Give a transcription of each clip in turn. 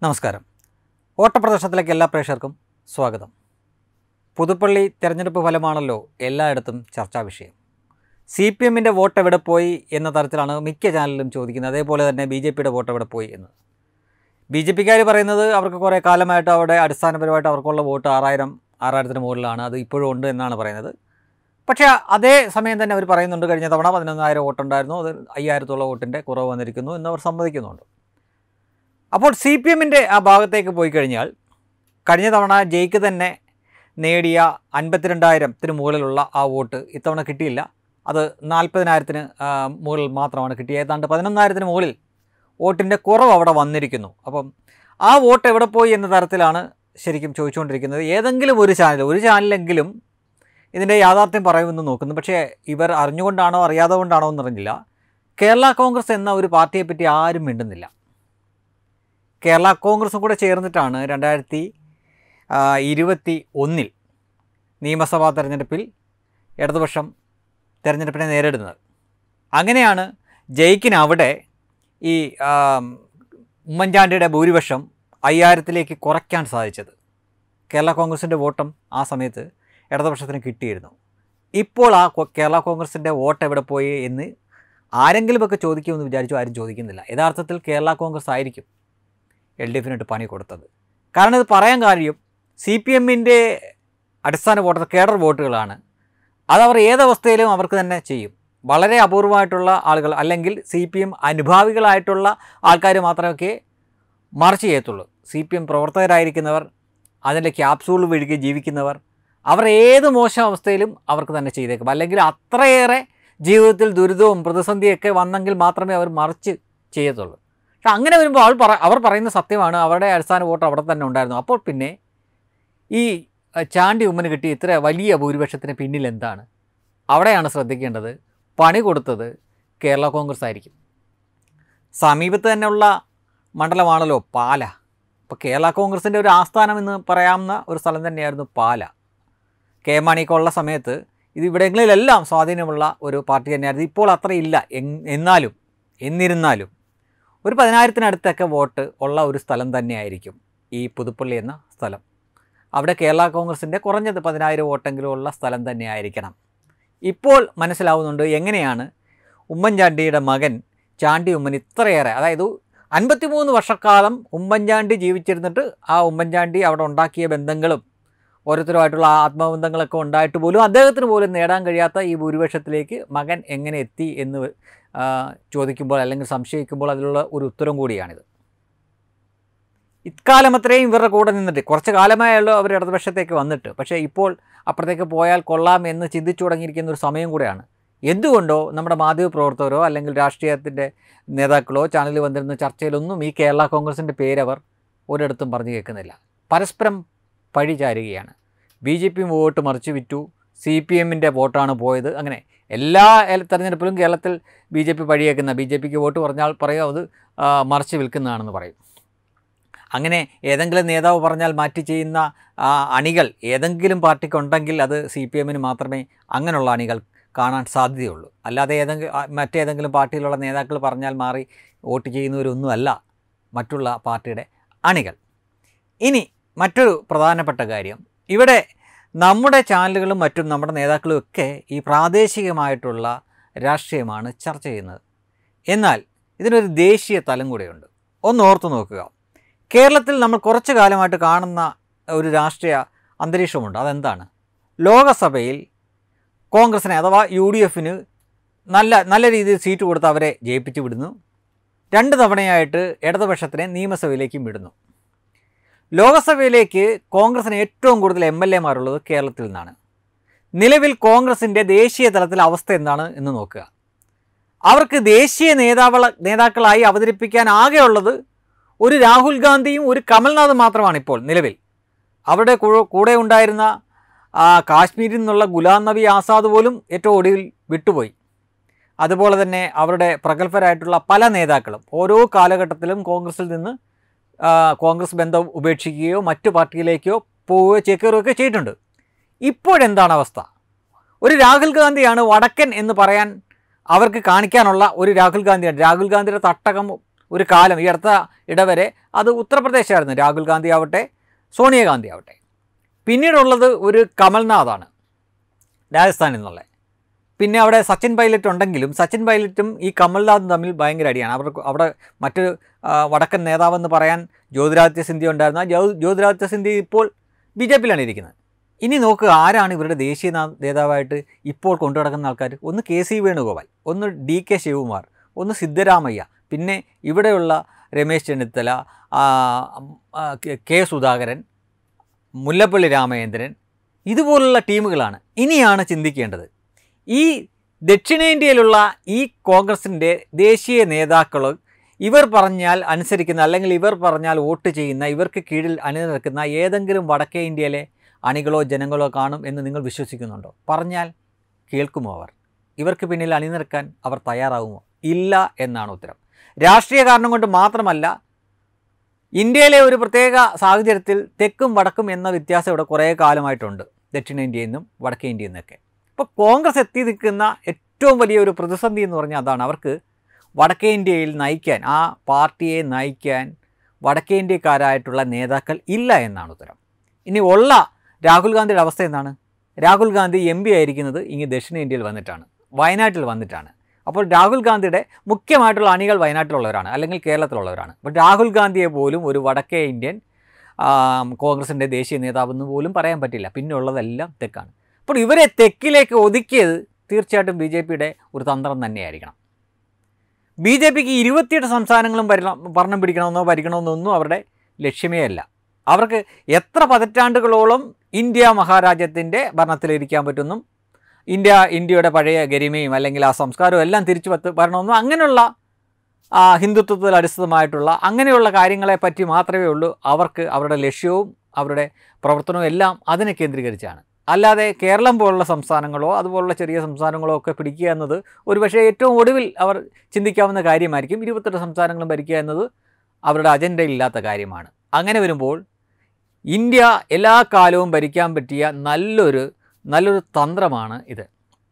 നമസ്കാരം ഓട്ടപ്രദർശനത്തിലേക്ക് എല്ലാ പ്രേക്ഷകർക്കും സ്വാഗതം പുതുപ്പള്ളി തെരഞ്ഞെടുപ്പ് ഫലമാണല്ലോ എല്ലായിടത്തും ചർച്ചാ വിഷയം സി പി എമ്മിൻ്റെ വോട്ട് എവിടെ പോയി എന്ന തരത്തിലാണ് മിക്ക ചാനലിലും ചോദിക്കുന്നത് അതേപോലെ തന്നെ ബി ജെ പിയുടെ വോട്ട് എവിടെ പോയി എന്ന് ബി ജെ പിക്കാർ പറയുന്നത് അവർക്ക് കുറേ കാലമായിട്ട് അവിടെ അടിസ്ഥാനപരമായിട്ട് അവർക്കുള്ള വോട്ട് ആറായിരം ആറായിരത്തിന് മുകളിലാണ് അത് ഇപ്പോഴും ഉണ്ട് എന്നാണ് പറയുന്നത് പക്ഷേ അതേ സമയം തന്നെ അവർ പറയുന്നുണ്ട് കഴിഞ്ഞ തവണ പതിനൊന്നായിരം വോട്ടുണ്ടായിരുന്നു അത് അയ്യായിരത്തോളം വോട്ടിൻ്റെ കുറവ് വന്നിരിക്കുന്നു എന്ന് അവർ സമ്മതിക്കുന്നുണ്ട് അപ്പോൾ സി പി എമ്മിൻ്റെ ആ ഭാഗത്തേക്ക് പോയി കഴിഞ്ഞാൽ കഴിഞ്ഞ തവണ ജയിക്ക് തന്നെ നേടിയ അൻപത്തിരണ്ടായിരത്തിന് മുകളിലുള്ള ആ വോട്ട് ഇത്തവണ കിട്ടിയില്ല അത് നാൽപ്പതിനായിരത്തിന് മുകളിൽ മാത്രമാണ് കിട്ടിയത് ഏതാണ്ട് പതിനൊന്നായിരത്തിന് മുകളിൽ വോട്ടിൻ്റെ കുറവ് അവിടെ വന്നിരിക്കുന്നു അപ്പം ആ വോട്ട് എവിടെ പോയി എന്ന തരത്തിലാണ് ശരിക്കും ചോദിച്ചുകൊണ്ടിരിക്കുന്നത് ഏതെങ്കിലും ഒരു ചാനൽ ഒരു ചാനലെങ്കിലും ഇതിൻ്റെ യാഥാർത്ഥ്യം പറയുമെന്ന് നോക്കുന്നു പക്ഷേ ഇവർ അറിഞ്ഞുകൊണ്ടാണോ അറിയാതെ കൊണ്ടാണോ എന്നറിഞ്ഞില്ല കേരള കോൺഗ്രസ് എന്ന ഒരു പാർട്ടിയെ പറ്റി ആരും മിണ്ടുന്നില്ല കേരള കോൺഗ്രസും കൂടെ ചേർന്നിട്ടാണ് രണ്ടായിരത്തി ഇരുപത്തി ഒന്നിൽ നിയമസഭാ തെരഞ്ഞെടുപ്പിൽ ഇടതുപക്ഷം തെരഞ്ഞെടുപ്പിനെ നേരിടുന്നത് അങ്ങനെയാണ് ജയിക്കിന് അവിടെ ഈ ആം, ഉമ്മൻചാണ്ടിയുടെ ഭൂരിപക്ഷം അയ്യായിരത്തിലേക്ക് കുറയ്ക്കാൻ സാധിച്ചത് കേരള കോൺഗ്രസിൻ്റെ വോട്ടം ആ സമയത്ത് ഇടതുപക്ഷത്തിന് കിട്ടിയിരുന്നു ഇപ്പോൾ ആ കൊ- കേരള കോൺഗ്രസിൻ്റെ വോട്ട് എവിടെ പോയി എന്ന് ആരെങ്കിലുമൊക്കെ ചോദിക്കുമെന്ന് വിചാരിച്ചു ആരും ചോദിക്കുന്നില്ല യഥാർത്ഥത്തിൽ കേരള കോൺഗ്രസ് ആയിരിക്കും എൽ ഡി എഫിനിട്ട് പണി കൊടുത്തത് കാരണം ഇത് പറയാൻ കാര്യം സി പി എമ്മിൻ്റെ അടിസ്ഥാന വോട്ടർ കേഡർ വോട്ടുകളാണ് അതവർ ഏതവസ്ഥയിലും അവർക്ക് തന്നെ ചെയ്യും വളരെ അപൂർവമായിട്ടുള്ള ആളുകൾ അല്ലെങ്കിൽ സി പി എം അനുഭാവികളായിട്ടുള്ള ആൾക്കാർ മാത്രമൊക്കെ മറിച്ച് ചെയ്യത്തുള്ളൂ സി പി എം പ്രവർത്തകരായിരിക്കുന്നവർ അതിൻ്റെ ക്യാപ്സൂൾ വിഴുകി ജീവിക്കുന്നവർ അവർ ഏത് മോശം അവസ്ഥയിലും അവർക്ക് തന്നെ ചെയ്തേക്കും അല്ലെങ്കിൽ അത്രയേറെ ജീവിതത്തിൽ ദുരിതവും പ്രതിസന്ധിയൊക്കെ വന്നെങ്കിൽ മാത്രമേ അവർ മറിച്ച് ചെയ്യത്തുള്ളൂ പക്ഷെ അങ്ങനെ വരുമ്പോൾ അവൾ പറ അവർ പറയുന്ന സത്യമാണ് അവരുടെ അടിസ്ഥാന വോട്ട് അവിടെ തന്നെ ഉണ്ടായിരുന്നു അപ്പോൾ പിന്നെ ഈ അഹ്, ചാണ്ടി ഉമ്മന് കിട്ടിയ ഇത്ര വലിയ ഭൂരിപക്ഷത്തിന് പിന്നിൽ എന്താണ് അവിടെയാണ് ശ്രദ്ധിക്കേണ്ടത് പണി കൊടുത്തത് കേരള കോൺഗ്രസ് ആയിരിക്കും സമീപത്ത് തന്നെയുള്ള മണ്ഡലമാണല്ലോ പാല അപ്പോൾ കേരള കോൺഗ്രസിൻ്റെ ഒരു ആസ്ഥാനം എന്ന് പറയാവുന്ന ഒരു സ്ഥലം തന്നെയായിരുന്നു പാല കെ എം മാണിയൊക്കെ ഉള്ള സമയത്ത് ഇത് ഇവിടങ്ങളിലെല്ലാം സ്വാധീനമുള്ള ഒരു പാർട്ടി തന്നെയായിരുന്നു ഇപ്പോൾ അത്ര ഇല്ല എങ്- എന്നാലും എന്നിരുന്നാലും ഒരു പതിനായിരത്തിനടുത്തൊക്കെ വോട്ട് ഉള്ള ഒരു സ്ഥലം തന്നെയായിരിക്കും ഈ പുതുപ്പള്ളി എന്ന സ്ഥലം അവിടെ കേരള കോൺഗ്രസിൻ്റെ കുറഞ്ഞത് പതിനായിരം വോട്ടെങ്കിലും ഉള്ള സ്ഥലം തന്നെയായിരിക്കണം ഇപ്പോൾ മനസ്സിലാവുന്നുണ്ട് എങ്ങനെയാണ് ഉമ്മൻചാണ്ടിയുടെ മകൻ ചാണ്ടി ഉമ്മൻ ഇത്രയേറെ അതായത് അൻപത്തിമൂന്ന് വർഷക്കാലം ഉമ്മൻചാണ്ടി ജീവിച്ചിരുന്നിട്ട് ആ ഉമ്മൻചാണ്ടി അവിടെ ഉണ്ടാക്കിയ ബന്ധങ്ങളും ഓരോരുത്തരുമായിട്ടുള്ള ആ ആത്മബന്ധങ്ങളൊക്കെ ഉണ്ടായിട്ട് പോലും അദ്ദേഹത്തിന് പോലും നേടാൻ കഴിയാത്ത ഈ ഭൂരിപക്ഷത്തിലേക്ക് മകൻ എങ്ങനെ എത്തി എന്ന് ആ, ചോദിക്കുമ്പോൾ അല്ലെങ്കിൽ സംശയിക്കുമ്പോൾ അതിലുള്ള ഒരു ഉത്തരം കൂടിയാണിത് ഇക്കാലം അത്രയും ഇവരുടെ കൂടെ നിന്നിട്ട് കുറച്ച് കാലമായുള്ളൂ അവർ ഇടതുപക്ഷത്തേക്ക് വന്നിട്ട് പക്ഷേ ഇപ്പോൾ അപ്പുറത്തേക്ക് പോയാൽ കൊള്ളാം എന്ന് ചിന്തിച്ചു തുടങ്ങിയിരിക്കുന്ന ഒരു സമയം കൂടെയാണ് എന്തുകൊണ്ടോ നമ്മുടെ മാധ്യമപ്രവർത്തകരോ അല്ലെങ്കിൽ രാഷ്ട്രീയത്തിൻ്റെ നേതാക്കളോ ചാനലിൽ വന്നിരുന്ന ചർച്ചയിലൊന്നും ഈ കേരള കോൺഗ്രസിൻ്റെ പേരവർ ഒരിടത്തും പറഞ്ഞു കേൾക്കുന്നില്ല പരസ്പരം പഴി ചാരുകയാണ് ബി ജെ പി വോട്ട് മറിച്ച് വിറ്റു സി പി എമ്മിൻ്റെ വോട്ടാണ് പോയത് അങ്ങനെ എല്ലാ എല- തെരഞ്ഞെടുപ്പിലും കേരളത്തിൽ ബി ജെ പി പഴിയേക്കുന്ന ബി ജെ പിക്ക് വോട്ട് പറഞ്ഞാൽ പറയും അത് ആ, മറിച്ച് വിൽക്കുന്നതാണെന്ന് പറയും അങ്ങനെ ഏതെങ്കിലും നേതാവ് പറഞ്ഞാൽ മാറ്റി ചെയ്യുന്ന ആ, അണികൾ ഏതെങ്കിലും പാർട്ടിക്കുണ്ടെങ്കിൽ അത് സി പി എമ്മിന് മാത്രമേ അങ്ങനെയുള്ള അണികൾ കാണാൻ സാധ്യതയുള്ളൂ അല്ലാതെ ഏതെങ്കിലും ആ, മറ്റേതെങ്കിലും പാർട്ടിയിലുള്ള നേതാക്കൾ പറഞ്ഞാൽ മാറി വോട്ട് ചെയ്യുന്നവരൊന്നുമല്ല മറ്റുള്ള പാർട്ടിയുടെ അണികൾ ഇനി മറ്റൊരു പ്രധാനപ്പെട്ട കാര്യം ഇവിടെ നമ്മുടെ ചാനലുകളും മറ്റും നമ്മുടെ നേതാക്കളും ഒക്കെ ഈ പ്രാദേശികമായിട്ടുള്ള രാഷ്ട്രീയമാണ് ചർച്ച ചെയ്യുന്നത് എന്നാൽ ഇതിനൊരു ദേശീയ തലം കൂടെയുണ്ട് ഒന്ന് ഓർത്തു നോക്കുക കേരളത്തിൽ നമ്മൾ കുറച്ചു കാലമായിട്ട് കാണുന്ന ഒരു രാഷ്ട്രീയ അന്തരീക്ഷമുണ്ട് അതെന്താണ് ലോകസഭയിൽ കോൺഗ്രസിനെ അഥവാ യു ഡി എഫിന് നല്ല നല്ല രീതിയിൽ സീറ്റ് കൊടുത്ത് അവരെ ജയിപ്പിച്ചു വിടുന്നു രണ്ട് തവണയായിട്ട് ഇടതുപക്ഷത്തിനെ നിയമസഭയിലേക്കും വിടുന്നു ലോകസഭയിലേക്ക് കോൺഗ്രസിന് ഏറ്റവും കൂടുതൽ എം എൽ എമാരുള്ളത് കേരളത്തിൽ നിന്നാണ് നിലവിൽ കോൺഗ്രസിൻ്റെ ദേശീയ തലത്തിലെ അവസ്ഥ എന്താണ് എന്ന് നോക്കുക അവർക്ക് ദേശീയ നേതാവള നേതാക്കളായി അവതരിപ്പിക്കാൻ ആകെയുള്ളത് ഒരു രാഹുൽ ഗാന്ധിയും ഒരു കമൽനാഥും മാത്രമാണ് ഇപ്പോൾ നിലവിൽ അവരുടെ കൂ- കൂടെ ഉണ്ടായിരുന്ന ആ കാശ്മീരിൽ നിന്നുള്ള ഗുലാം നബി ആസാദ് പോലും ഏറ്റവും ഒടുവിൽ വിട്ടുപോയി അതുപോലെ തന്നെ അവരുടെ പ്രഗത്ഭരായിട്ടുള്ള പല നേതാക്കളും ഓരോ കാലഘട്ടത്തിലും കോൺഗ്രസിൽ നിന്ന് ആ, കോൺഗ്രസ് ബന്ധം ഉപേക്ഷിക്കുകയോ മറ്റു പാർട്ടിയിലേക്കോ പോവുകയോ ചേക്കേറുകയോ ചെയ്തിട്ടുണ്ട് ഇപ്പോഴെന്താണ് അവസ്ഥ ഒരു രാഹുൽ ഗാന്ധിയാണ് വടക്കൻ എന്ന് പറയാൻ അവർക്ക് കാണിക്കാനുള്ള ഒരു രാഹുൽ ഗാന്ധിയാണ് രാഹുൽ ഗാന്ധിയുടെ തട്ടകം ഒരു കാലം ഈ അടുത്ത ഇടവരെ അത് ഉത്തർപ്രദേശായിരുന്നു രാഹുൽ ഗാന്ധി ആവട്ടെ സോണിയാഗാന്ധി ആവട്ടെ പിന്നീടുള്ളത് ഒരു കമൽനാഥാണ് രാജസ്ഥാനിൽ നിന്നുള്ള പിന്നെ അവിടെ സച്ചിൻ പൈലറ്റ് ഉണ്ടെങ്കിലും സച്ചിൻ പൈലറ്റും ഈ കമൽനാഥും തമ്മിൽ ഭയങ്കര അടിയാണ് അവർക്ക് അവിടെ മറ്റൊരു ആ, വടക്കൻ നേതാവെന്ന് പറയാൻ ജ്യോതിരാദിത്യ സിന്ധ്യ ഉണ്ടായിരുന്ന ജ്യോ ജ്യോതിരാദിത്യ സിന്ധ്യ ഇപ്പോൾ ബി ജെ പിയിലാണ് ഇരിക്കുന്നത് ഇനി നോക്കുക ആരാണ് ഇവരുടെ ദേശീയ നാ- നേതാവായിട്ട് ഇപ്പോൾ കൊണ്ടു നടക്കുന്ന ആൾക്കാർ ഒന്ന് കെ സി വേണുഗോപാൽ ഒന്ന് ഡി കെ ശിവകുമാർ ഒന്ന് സിദ്ധരാമയ്യ പിന്നെ ഇവിടെയുള്ള രമേശ് ചെന്നിത്തല ആ, ആ, കെ- കെ സുധാകരൻ മുല്ലപ്പള്ളി രാമചന്ദ്രൻ ഇതുപോലുള്ള ടീമുകളാണ് ഇനിയാണ് ചിന്തിക്കേണ്ടത് ഈ ദക്ഷിണേന്ത്യയിലുള്ള ഈ കോൺഗ്രസിൻ്റെ ദേശീയ നേതാക്കൾ ഇവർ പറഞ്ഞാൽ അനുസരിക്കുന്ന അല്ലെങ്കിൽ ഇവർ പറഞ്ഞാൽ വോട്ട് ചെയ്യുന്ന ഇവർക്ക് കീഴിൽ അണിനിരക്കുന്ന ഏതെങ്കിലും വടക്കേ ഇന്ത്യയിലെ അണികളോ ജനങ്ങളോ കാണും എന്ന് നിങ്ങൾ വിശ്വസിക്കുന്നുണ്ടോ പറഞ്ഞാൽ കേൾക്കുമോ അവർ ഇവർക്ക് പിന്നിൽ അണിനിരക്കാൻ അവർ തയ്യാറാകുമോ ഇല്ല എന്നാണ് ഉത്തരം രാഷ്ട്രീയ കാരണം കൊണ്ട് മാത്രമല്ല ഇന്ത്യയിലെ ഒരു പ്രത്യേക സാഹചര്യത്തിൽ തെക്കും വടക്കും എന്ന വ്യത്യാസം ഇവിടെ കുറേ കാലമായിട്ടുണ്ട് ദക്ഷിണേന്ത്യയിൽ നിന്നും വടക്കേ ഇന്ത്യയിൽ നിന്നൊക്കെ ഇപ്പോൾ കോൺഗ്രസ് എത്തി നിൽക്കുന്ന ഏറ്റവും വലിയ ഒരു പ്രതിസന്ധി എന്ന് പറഞ്ഞാൽ അതാണ് അവർക്ക് വടക്കേ ഇന്ത്യയിൽ നയിക്കാൻ ആ പാർട്ടിയെ നയിക്കാൻ വടക്കേ ഇന്ത്യക്കാരായിട്ടുള്ള നേതാക്കൾ ഇല്ല എന്നാണ് ഉത്തരം ഇനി ഉള്ള രാഹുൽ ഗാന്ധിയുടെ അവസ്ഥ എന്താണ് രാഹുൽ ഗാന്ധി എം പി ആയിരിക്കുന്നത് ഇങ്ങ് ദക്ഷിണേന്ത്യയിൽ വന്നിട്ടാണ് വയനാട്ടിൽ വന്നിട്ടാണ് അപ്പോൾ രാഹുൽ ഗാന്ധിയുടെ മുഖ്യമായിട്ടുള്ള അണികൾ വയനാട്ടിലുള്ളവരാണ് അല്ലെങ്കിൽ കേരളത്തിലുള്ളവരാണ് അപ്പോൾ രാഹുൽ ഗാന്ധിയെ പോലും ഒരു വടക്കേ ഇന്ത്യൻ ആം, കോൺഗ്രസിൻ്റെ ദേശീയ നേതാവെന്ന് പോലും പറയാൻ പറ്റില്ല പിന്നെ ഉള്ളതെല്ലാം തെക്കാണ് അപ്പോൾ ഇവരെ തെക്കിലേക്ക് ഒതുക്കിയത് തീർച്ചയായിട്ടും ബി ജെ പിയുടെ ഒരു തന്ത്രം തന്നെയായിരിക്കണം ബി ജെ പിക്ക് ഇരുപത്തിയെട്ട് സംസ്ഥാനങ്ങളും ഭരണം ഭരണം പിടിക്കണമെന്നോ ഭരിക്കണമെന്നോ ഒന്നും അവരുടെ ലക്ഷ്യമേ അല്ല അവർക്ക് എത്ര പതിറ്റാണ്ടുകളോളം ഇന്ത്യ മഹാരാജ്യത്തിൻ്റെ ഭരണത്തിലിരിക്കാൻ പറ്റുന്നും ഇന്ത്യ ഇന്ത്യയുടെ പഴയ ഗരിമയും അല്ലെങ്കിൽ ആ സംസ്കാരവും എല്ലാം തിരിച്ചു പത്ത് വരണമെന്നും അങ്ങനെയുള്ള ആ, ഹിന്ദുത്വത്തിൽ അടിസ്ഥിതമായിട്ടുള്ള അങ്ങനെയുള്ള കാര്യങ്ങളെ പറ്റി മാത്രമേ ഉള്ളൂ അവർക്ക് അവരുടെ ലക്ഷ്യവും അവരുടെ പ്രവർത്തനവും എല്ലാം അതിനെ കേന്ദ്രീകരിച്ചാണ് അല്ലാതെ കേരളം പോലുള്ള സംസ്ഥാനങ്ങളോ അതുപോലുള്ള ചെറിയ സംസ്ഥാനങ്ങളോ ഒക്കെ പിടിക്കുക എന്നത് ഒരുപക്ഷേ ഏറ്റവും ഒടുവിൽ അവർ ചിന്തിക്കാവുന്ന കാര്യമായിരിക്കും ഇരുപത്തെട്ട് സംസ്ഥാനങ്ങളും ഭരിക്കുക എന്നത് അവരുടെ അജണ്ടയില്ലാത്ത കാര്യമാണ് അങ്ങനെ വരുമ്പോൾ ഇന്ത്യ എല്ലാ കാലവും ഭരിക്കാൻ പറ്റിയ നല്ലൊരു നല്ലൊരു തന്ത്രമാണ് ഇത്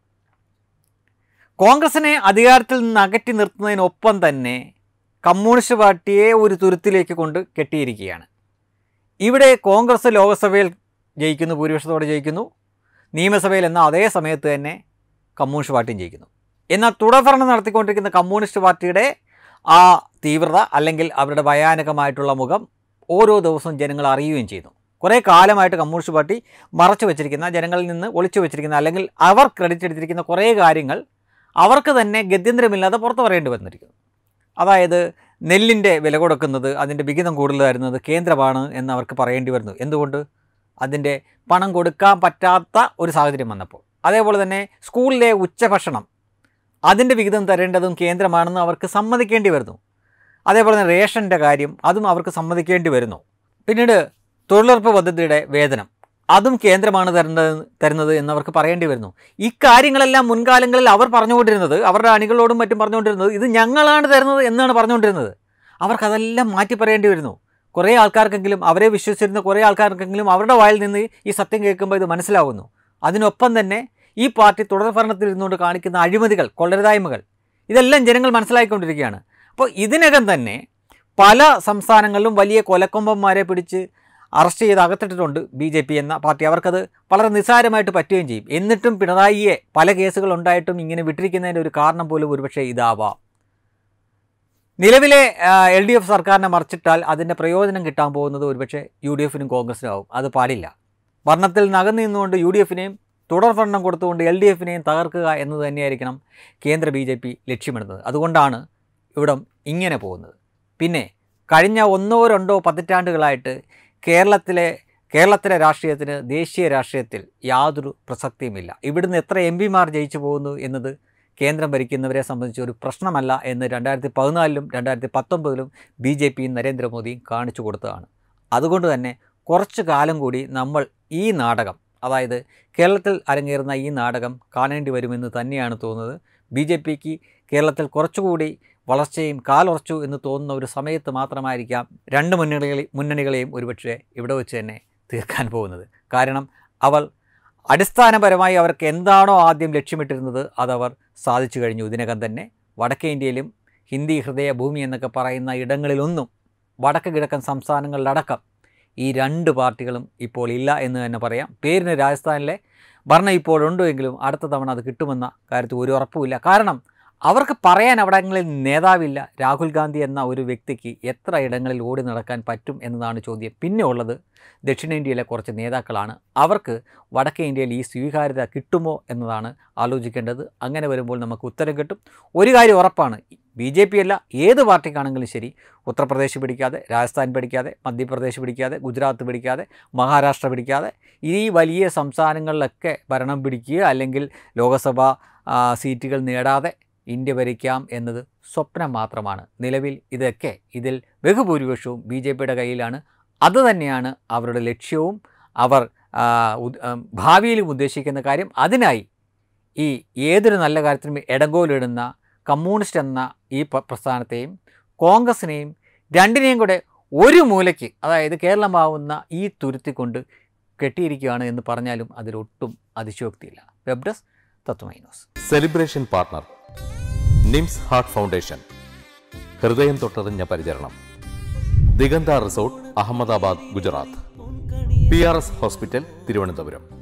കോൺഗ്രസിനെ അധികാരത്തിൽ നിന്ന് അകറ്റി നിർത്തുന്നതിനൊപ്പം തന്നെ കമ്മ്യൂണിസ്റ്റ് പാർട്ടിയെ ഒരു തുരുത്തിലേക്ക് കൊണ്ട് കെട്ടിയിരിക്കുകയാണ് ഇവിടെ കോൺഗ്രസ് ലോക്സഭയിൽ ജയിക്കുന്നു ഭൂരിപക്ഷത്തോടെ ജയിക്കുന്നു നിയമസഭയിൽ എന്ന അതേ സമയത്ത് തന്നെ കമ്മ്യൂണിസ്റ്റ് പാർട്ടിയും ജയിക്കുന്നു എന്നാൽ തുടർഭരണം നടത്തിക്കൊണ്ടിരിക്കുന്ന കമ്മ്യൂണിസ്റ്റ് പാർട്ടിയുടെ ആ തീവ്രത അല്ലെങ്കിൽ അവരുടെ ഭയാനകമായിട്ടുള്ള മുഖം ഓരോ ദിവസവും ജനങ്ങൾ അറിയുകയും ചെയ്യുന്നു കുറേ കാലമായിട്ട് കമ്മ്യൂണിസ്റ്റ് പാർട്ടി മറച്ചു വെച്ചിരിക്കുന്ന ജനങ്ങളിൽ നിന്ന് ഒളിച്ചു വെച്ചിരിക്കുന്ന അല്ലെങ്കിൽ അവർ ക്രെഡിറ്റ് എടുത്തിരിക്കുന്ന കുറേ കാര്യങ്ങൾ അവർക്ക് തന്നെ ഗത്യന്തരമില്ലാതെ പുറത്തു പറയേണ്ടി വന്നിരിക്കുന്നു അതായത് നെല്ലിൻ്റെ വില കൊടുക്കുന്നത് അതിൻ്റെ വിഹിതം കൂടുതൽ തരുന്നത് കേന്ദ്രമാണ് എന്ന് അവർക്ക് പറയേണ്ടി വരുന്നു എന്തുകൊണ്ട് അതിൻ്റെ പണം കൊടുക്കാൻ പറ്റാത്ത ഒരു സാഹചര്യം വന്നപ്പോൾ അതേപോലെ തന്നെ സ്കൂളിലെ ഉച്ചഭക്ഷണം അതിൻ്റെ വിഹിതം തരേണ്ടതും കേന്ദ്രമാണെന്ന് അവർക്ക് സമ്മതിക്കേണ്ടി വരുന്നു അതേപോലെ തന്നെ റേഷൻ്റെ കാര്യം അതും അവർക്ക് സമ്മതിക്കേണ്ടി വരുന്നു പിന്നീട് തൊഴിലുറപ്പ് പദ്ധതിയുടെ വേതനം അതും കേന്ദ്രമാണ് തരേണ്ടത് തരുന്നത് എന്നവർക്ക് പറയേണ്ടി വരുന്നു ഈ കാര്യങ്ങളെല്ലാം മുൻകാലങ്ങളിൽ അവർ പറഞ്ഞുകൊണ്ടിരുന്നത് അവരുടെ അണികളോടും മറ്റും പറഞ്ഞുകൊണ്ടിരുന്നത് ഇത് ഞങ്ങളാണ് തരുന്നത് എന്നാണ് പറഞ്ഞുകൊണ്ടിരുന്നത് അവർക്കതെല്ലാം മാറ്റി പറയേണ്ടി വരുന്നു കുറേ ആൾക്കാർക്കെങ്കിലും അവരെ വിശ്വസിച്ചിരുന്ന കുറേ ആൾക്കാർക്കെങ്കിലും അവരുടെ വായിൽ നിന്ന് ഈ സത്യം കേൾക്കുമ്പോൾ ഇത് മനസ്സിലാവുന്നു അതിനൊപ്പം തന്നെ ഈ പാർട്ടി തുടർ ഭരണത്തിൽ ഇരുന്നുകൊണ്ട് കാണിക്കുന്ന അഴിമതികൾ കൊള്ളരുതായ്മകൾ ഇതെല്ലാം ജനങ്ങൾ മനസ്സിലാക്കിക്കൊണ്ടിരിക്കുകയാണ് അപ്പോൾ ഇതിനകം തന്നെ പല സംസ്ഥാനങ്ങളിലും വലിയ കൊലക്കൊമ്പന്മാരെ പിടിച്ച് അറസ്റ്റ് ചെയ്ത് അകത്തിട്ടിട്ടുണ്ട് ബി ജെ പി എന്ന പാർട്ടി അവർക്കത് വളരെ നിസ്സാരമായിട്ട് പറ്റുകയും ചെയ്യും എന്നിട്ടും പിണറായിയെ പല കേസുകൾ ഉണ്ടായിട്ടും ഇങ്ങനെ വിട്ടിരിക്കുന്നതിൻ്റെ ഒരു കാരണം പോലും ഒരുപക്ഷെ ഇതാവാം നിലവിലെ എൽ ഡി എഫ് സർക്കാരിനെ മറിച്ചിട്ടാൽ അതിൻ്റെ പ്രയോജനം കിട്ടാൻ പോകുന്നത് ഒരുപക്ഷെ യു ഡി എഫിനും കോൺഗ്രസിനും ആവും അത് പാടില്ല ഭരണത്തിൽ നകന്നു നിന്നുകൊണ്ട് യു ഡി എഫിനെയും തുടർ ഭരണം കൊടുത്തുകൊണ്ട് എൽ ഡി എഫിനെയും തകർക്കുക എന്നത് തന്നെയായിരിക്കണം കേന്ദ്ര ബി ജെ പി ലക്ഷ്യമിടുന്നത് അതുകൊണ്ടാണ് ഇവിടം ഇങ്ങനെ പോകുന്നത് പിന്നെ കഴിഞ്ഞ ഒന്നോ രണ്ടോ പതിറ്റാണ്ടുകളായിട്ട് കേരളത്തിലെ കേരളത്തിലെ രാഷ്ട്രീയത്തിന് ദേശീയ രാഷ്ട്രീയത്തിൽ യാതൊരു പ്രസക്തിയുമില്ല ഇവിടുന്ന് എത്ര എം പിമാർ ജയിച്ചു പോകുന്നു എന്നത് കേന്ദ്രം ഭരിക്കുന്നവരെ സംബന്ധിച്ച് ഒരു പ്രശ്നമല്ല എന്ന് രണ്ടായിരത്തി പതിനാലിലും രണ്ടായിരത്തി പത്തൊമ്പതിലും ബി ജെ പിയും നരേന്ദ്രമോദിയും കാണിച്ചു കൊടുത്തതാണ് അതുകൊണ്ട് തന്നെ കുറച്ചു കാലം കൂടി നമ്മൾ ഈ നാടകം അതായത് കേരളത്തിൽ അരങ്ങേറുന്ന ഈ നാടകം കാണേണ്ടി വരുമെന്ന് തന്നെയാണ് തോന്നുന്നത് ബി ജെ പിക്ക് കേരളത്തിൽ കുറച്ചുകൂടി വളർച്ചയും കാലുറച്ചു എന്ന് തോന്നുന്ന ഒരു സമയത്ത് മാത്രമായിരിക്കാം രണ്ട് മുന്നണികളെ മുന്നണികളെയും ഒരുപക്ഷെ ഇവിടെ വെച്ച് തന്നെ തീർക്കാൻ പോകുന്നത് കാരണം അവർ അടിസ്ഥാനപരമായി അവർക്ക് എന്താണോ ആദ്യം ലക്ഷ്യമിട്ടിരുന്നത് അതവർ സാധിച്ചു കഴിഞ്ഞു ഇതിനകം തന്നെ വടക്കേ ഇന്ത്യയിലും ഹിന്ദി ഹൃദയഭൂമി എന്നൊക്കെ പറയുന്ന ഇടങ്ങളിലൊന്നും വടക്ക് കിഴക്കൻ സംസ്ഥാനങ്ങളിലടക്കം ഈ രണ്ട് പാർട്ടികളും ഇപ്പോൾ ഇല്ല എന്ന് തന്നെ പറയാം പേരിന് രാജസ്ഥാനിലെ ഭരണം ഇപ്പോഴുണ്ടോ എങ്കിലും അടുത്ത തവണ അത് കിട്ടുമെന്ന കാര്യത്തിൽ ഒരു ഉറപ്പുമില്ല കാരണം അവർക്ക് പറയാൻ അവിടങ്ങളിൽ നേതാവില്ല രാഹുൽ ഗാന്ധി എന്ന ഒരു വ്യക്തിക്ക് എത്ര ഇടങ്ങളിൽ ഓടി നടക്കാൻ പറ്റും എന്നതാണ് ചോദ്യം പിന്നെ ഉള്ളത് ദക്ഷിണേന്ത്യയിലെ കുറച്ച് നേതാക്കളാണ് അവർക്ക് വടക്കേ ഇന്ത്യയിൽ ഈ സ്വീകാര്യത കിട്ടുമോ എന്നതാണ് ആലോചിക്കേണ്ടത് അങ്ങനെ വരുമ്പോൾ നമുക്ക് ഉത്തരം കിട്ടും ഒരു കാര്യം ഉറപ്പാണ് ബി ജെ പി അല്ല ഏത് പാർട്ടിക്കാണെങ്കിലും ശരി ഉത്തർപ്രദേശ് പിടിക്കാതെ രാജസ്ഥാൻ പിടിക്കാതെ മധ്യപ്രദേശ് പിടിക്കാതെ ഗുജറാത്ത് പിടിക്കാതെ മഹാരാഷ്ട്ര പിടിക്കാതെ ഈ വലിയ സംസ്ഥാനങ്ങളിലൊക്കെ ഭരണം പിടിക്കുക അല്ലെങ്കിൽ ലോകസഭാ ആ, സീറ്റുകൾ നേടാതെ ഇന്ത്യ ഭരിക്കാം എന്നത് സ്വപ്നം മാത്രമാണ് നിലവിൽ ഇതൊക്കെ ഇതിൽ ബഹുഭൂരിപക്ഷവും ബി ജെ പിയുടെ കയ്യിലാണ് അതുതന്നെയാണ് അവരുടെ ലക്ഷ്യവും അവർ ആ, ഉദ്- ആ, ഭാവിയിലും ഉദ്ദേശിക്കുന്ന കാര്യം അതിനായി ഈ ഏതൊരു നല്ല കാര്യത്തിനും ഇടങ്കോലിടുന്ന കമ്മ്യൂണിസ്റ്റ് എന്ന ഈ പ- പ്രസ്ഥാനത്തെയും കോൺഗ്രസിനെയും രണ്ടിനെയും കൂടെ ഒരു മൂലയ്ക്ക് അതായത് കേരളമാവുന്ന ഈ തുരുത്തിക്കൊണ്ട് കെട്ടിയിരിക്കുകയാണ് എന്ന് പറഞ്ഞാലും അതിലൊട്ടും അതിശയോക്തിയില്ല വെബ് ഡെസ്ക് തത്വമൈനോസ് celebration partner NIMS heart foundation ഹൃദയം തൊട്ടറിഞ്ഞ പരിചരണം Diganta resort Ahmedabad Gujarat P R S hospital Thiruvananthapuram